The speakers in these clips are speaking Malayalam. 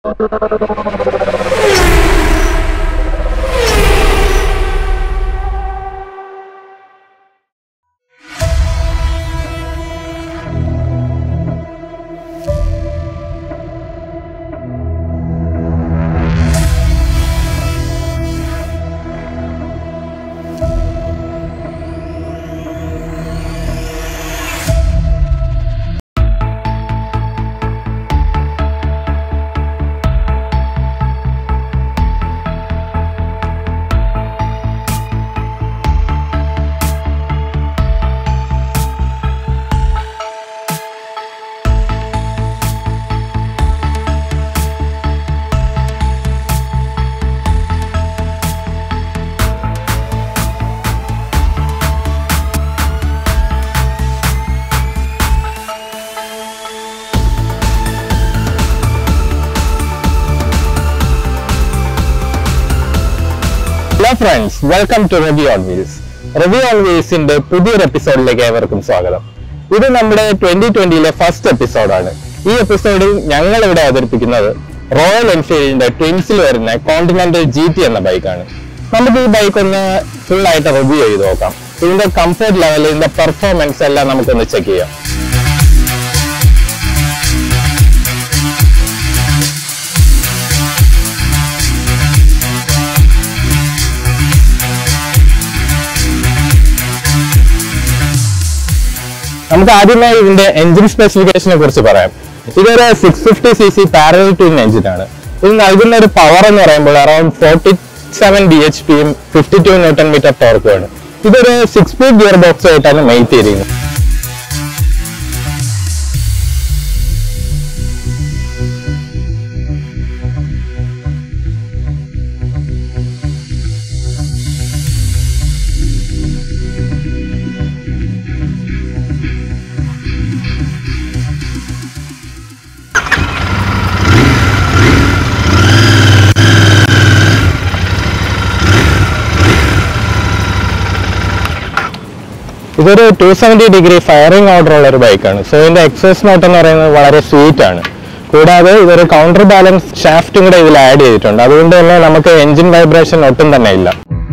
Hello friends welcome to review on wheels review on വീൽസിന്റെ പുതിയൊരു എപ്പിസോഡിലേക്ക് ഏവർക്കും സ്വാഗതം ഇത് നമ്മുടെ ട്വന്റി ട്വന്റിയിലെ ഫസ്റ്റ് എപ്പിസോഡാണ് ഈ എപ്പിസോഡിൽ ഞങ്ങൾ ഇവിടെ അവതരിപ്പിക്കുന്നത് റോയൽ എൻഫീൽഡിന്റെ ട്വിൻസിൽ വരുന്ന കോണ്ടിനെന്റൽ ജി ടി എന്ന ബൈക്കാണ് നമുക്ക് ഈ ബൈക്ക് ഒന്ന് ഫുൾ ആയിട്ട് റിവ്യൂ ചെയ്ത് നോക്കാം ഇതിന്റെ കംഫർട്ട് ലെവൽ ഇതിന്റെ പെർഫോമൻസ് എല്ലാം നമുക്കൊന്ന് ചെക്ക് ചെയ്യാം നമുക്ക് ആദ്യമായി ഇതിന്റെ എഞ്ചിൻ സ്പെസിഫിക്കേഷനെ കുറിച്ച് പറയാം ഇതൊരു six fifty C C parallel twin engine ആണ് ഇത് നൽകുന്ന ഒരു പവർ എന്ന് പറയുമ്പോൾ around forty seven B H പിയും ഫിഫ്റ്റി ടു ന്യൂട്ടൺ മീറ്റർ ടോർക്കുമാണ് ഇതൊരു സിക്സ് സ്പീഡ് ഗിയർ ബോക്സ് ആയിട്ടാണ് മെയ്റ്റ് ചെയ്തിരിക്കുന്നത് ഇതൊരു two seventy degree firing order ഉള്ള ഒരു ബൈക്കാണ് സോ ഇതിന്റെ എക്സോസ് നോട്ട് എന്ന് പറയുന്നത് വളരെ സ്വീറ്റ് ആണ് കൂടാതെ ഇതൊരു കൗണ്ടർ ബാലൻസ് ഷാഫ്റ്റും കൂടെ ഇതിൽ ആഡ് ചെയ്തിട്ടുണ്ട് അതുകൊണ്ട് തന്നെ നമുക്ക് എഞ്ചിൻ വൈബ്രേഷൻ ഒട്ടും തന്നെ ഇല്ല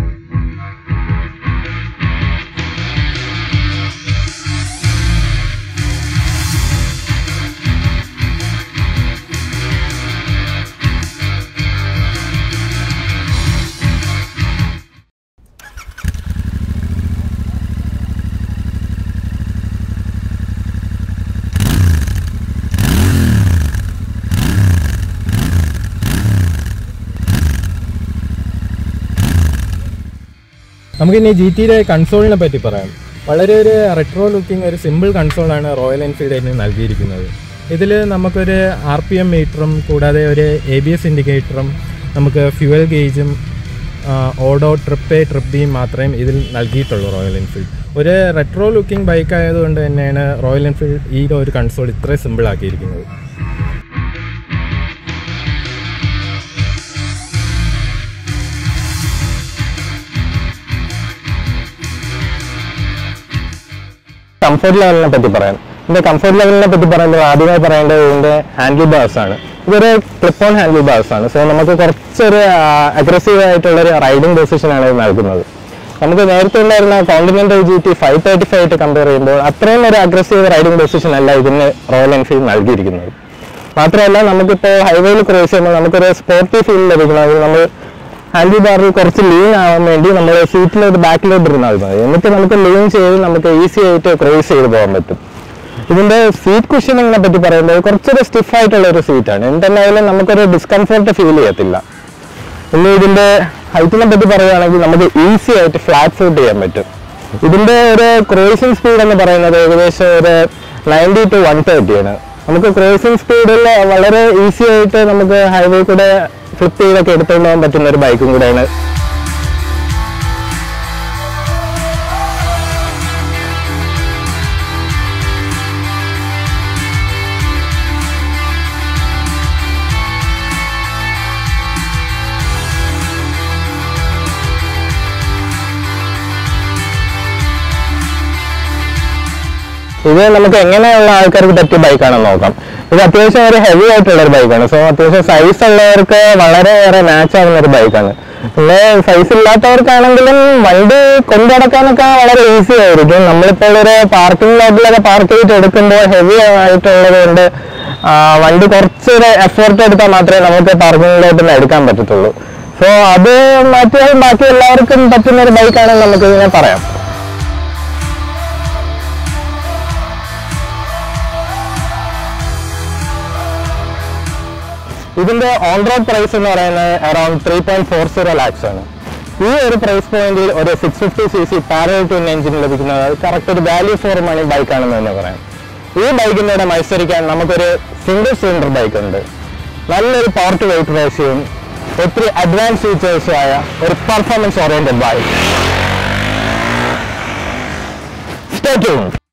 നമുക്കിനി ജി ടിയുടെ കൺസോളിനെ പറ്റി പറയാം വളരെ ഒരു റെട്രോ ലുക്കിംഗ് ഒരു സിമ്പിൾ കൺസോളാണ് റോയൽ എൻഫീൽഡ് ഇതിന് നൽകിയിരിക്കുന്നത് ഇതിൽ നമുക്കൊരു ആർ പി എം മീറ്ററും കൂടാതെ ഒരു എ ബി എസ് ഇൻഡിക്കേറ്ററും നമുക്ക് ഫ്യുവൽ ഗേജും ഓഡോ ട്രിപ്പ് എ ട്രിപ്പ് ബിയും മാത്രമേ ഇതിൽ നൽകിയിട്ടുള്ളൂ റോയൽ എൻഫീൽഡ് ഒരു റെട്രോ ലുക്കിംഗ് ബൈക്ക് ആയതുകൊണ്ട് തന്നെയാണ് റോയൽ എൻഫീൽഡ് ഈ ഒരു കൺസോൾ ഇത്രയും സിമ്പിൾ ആക്കിയിരിക്കുന്നത് കംഫർട്ട് ലെവലിനെ പറ്റി പറയാം ഇതിന്റെ കംഫർട്ട് ലെവലിനെ പറ്റി പറയുമ്പോൾ ആദ്യമായി പറയേണ്ടത് ഇതിന്റെ ഹാൻഡിൽ ബാർസ് ആണ് ഇതൊരു ക്ലിപ്പ് ഓൺ ഹാൻഡിൽ ബാർസ് ആണ് സോ നമുക്ക് കുറച്ചൊരു അഗ്രസീവ് ആയിട്ടുള്ള ഒരു റൈഡിംഗ് പൊസിഷനാണ് ഇത് നൽകുന്നത് നമുക്ക് നേരത്തെ ഉണ്ടായിരുന്ന Continental G T five thirty five ആയിട്ട് കമ്പയർ ചെയ്യുമ്പോൾ അത്രയും ഒരു അഗ്രസീവ് റൈഡിംഗ് പൊസിഷൻ അല്ല ഇതിന് റോയൽ എൻഫീൽഡ് നൽകിയിരിക്കുന്നത് മാത്രമല്ല നമുക്കിപ്പോൾ ഹൈവേയിൽ ക്രോസ് ചെയ്യുമ്പോൾ നമുക്കൊരു സ്പോർട്ടി ഫീൽ ലഭിക്കണമെങ്കിൽ നമ്മൾ ഹാൻഡിൽ ബാറിൽ കുറച്ച് ലീൻ ആവാൻ വേണ്ടി നമ്മൾ സീറ്റിലോട്ട് ബാക്കിലോട്ട് ഇരുന്നാൽ മതി എന്നിട്ട് നമുക്ക് ലീൻ ചെയ്ത് നമുക്ക് ഈസി ആയിട്ട് ക്രോസ് ചെയ്ത് പോകാൻ പറ്റും ഇതിന്റെ സീറ്റ് കുഷനിങ്ങിനെ പറ്റി പറയുമ്പോൾ കുറച്ചൊരു സ്റ്റിഫ് ആയിട്ടുള്ള ഒരു സീറ്റാണ് എന്തെന്നായാലും നമുക്കൊരു ഡിസ്കംഫർട്ട് ഫീൽ ചെയ്യത്തില്ല ഇനി ഇതിന്റെ ഹൈറ്റിനെ പറ്റി പറയുകയാണെങ്കിൽ നമുക്ക് ഈസി ആയിട്ട് ഫ്ലാറ്റ് ഫുട്ട് ചെയ്യാൻ പറ്റും ഇതിന്റെ ഒരു ക്രോസിംഗ് സ്പീഡ് എന്ന് പറയുന്നത് ഏകദേശം ഒരു നയൻറ്റി ടു വൺ തേർട്ടി ആണ് നമുക്ക് ക്രോസിംഗ് സ്പീഡിൽ വളരെ ഈസി ആയിട്ട് നമുക്ക് ഹൈവേ കൂടെ ഫ്ലിപ്പ് ചെയ്തൊക്കെ എടുത്തുകൊണ്ട് പോകാൻ പറ്റുന്ന ഒരു ബൈക്കും കൂടെയാണ് ഇത് നമുക്ക് എങ്ങനെയുള്ള ആൾക്കാർക്ക് പറ്റിയ ബൈക്കാണെന്ന് നോക്കാം ഇത് അത്യാവശ്യം ഒരു ഹെവി ആയിട്ടുള്ള ഒരു ബൈക്കാണ് സോ അത്യാവശ്യം സൈസ് ഉള്ളവർക്ക് വളരെയേറെ മാച്ച് ആവുന്ന ഒരു ബൈക്കാണ് പിന്നെ സൈസ് ഇല്ലാത്തവർക്കാണെങ്കിലും വണ്ടി കൊണ്ടുനടക്കാനൊക്കെ വളരെ ഈസി ആയിരിക്കും നമ്മളിപ്പോൾ ഒരു പാർക്കിംഗ് ലോട്ടിലൊക്കെ പാർക്ക് ചെയ്തിട്ട് എടുക്കുമ്പോൾ ഹെവി ആയിട്ടുള്ളത് കൊണ്ട് ആ, വണ്ടി കുറച്ചൊരു എഫേർട്ട് എടുത്താൽ മാത്രമേ നമുക്ക് പാർക്കിംഗ് ലോട്ടിൽ നിന്ന് എടുക്കാൻ പറ്റത്തുള്ളൂ സോ അത് മാറ്റിയാൽ ബാക്കി എല്ലാവർക്കും പറ്റുന്ന ഒരു ബൈക്കാണെന്ന് നമുക്ക് ഇതിനെ പറയാം ഇതിന്റെ ഓൺ റോഡ് പ്രൈസ് എന്ന് പറയുന്നത് around three point four zero lakhs ആണ് ഈ ഒരു പ്രൈസ് പോയിന്റിൽ ഒരു six fifty C C parallel twin engine ലഭിക്കുന്നത് കറക്റ്റ് ഒരു വാല്യൂ ഫോർ മണി ബൈക്കാണെന്ന് തന്നെ പറയാം ഈ ബൈക്കിന്റെ കൂടെ മത്സരിക്കാൻ നമുക്കൊരു സിംഗിൾ സിലിണ്ടർ ബൈക്ക് ഉണ്ട് നല്ലൊരു പവർ ടു വെയിറ്റ് റേഷ്യോയും ഒത്തിരി അഡ്വാൻസ് ഫീച്ചേഴ്സും ആയ ഒരു performance oriented bike Stay tuned.